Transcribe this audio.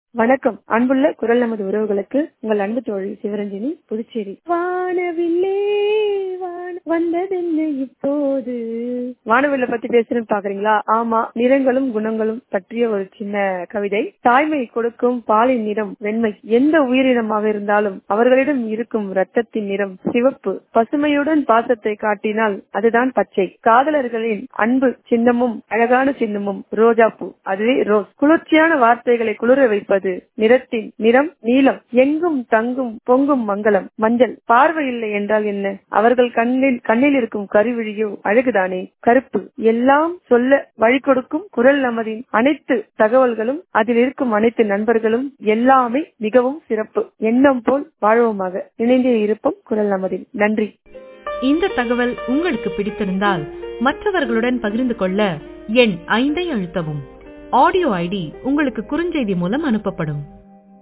வணக்கம் அன்புள்ள குரல் நமது உறவுகளுக்கு உங்கள் அன்பு தோழி சிவரஞ்சனி புதுச்சேரி வானவில்லே வான வந்ததென்ன இப்போது வானவில்ல பத்தி பேசுறேன்னு பாக்குறீங்களா ஆமா நிறங்களும் குணங்களும் பற்றிய ஒரு சின்ன கவிதை தாய்மை கொடுக்கும் பாலின் நிறம் வெண்மை எந்த உயிரினமாக இருந்தாலும் அவர்களிடம் இருக்கும் ரத்தத்தின் நிறம் சிவப்பு பசுமையுடன் பாசத்தை காட்டினால் அதுதான் பச்சை காதலர்களின் அன்பு சின்னமும் அழகான சின்னமும் ரோஜா பூ அதுவே ரோஸ் குளிர்ச்சியான வார்த்தைகளை குளிர வைப்பது நிறத்தின் நிறம் நீலம் எங்கும் தங்கும் பொங்கும் மங்களம் மஞ்சள் பார்வை இல்லை என்றால் என்ன அவர்கள் கண்ணில் கண்ணில் இருக்கும் கருவிழியோ அழகுதானே கருப்பு எல்லாம் சொல்ல வழி கொடுக்கும் குரல் நமதின் அனைத்து தகவல்களும் அதில் இருக்கும் அனைத்து நண்பர்களும் எல்லாமே மிகவும் சிறப்பு எண்ணம் போல் வாழ்வோமாக இணைந்தே இருப்போம் குரல் நமதின் நன்றி இந்த தகவல் உங்களுக்கு பிடித்திருந்தால் மற்றவர்களுடன் பகிர்ந்து கொள்ள எண் ஐந்தை அழுத்தவும் ஆடியோ ஐடி உங்களுக்கு குறுஞ்செய்தி மூலம் அனுப்பப்படும்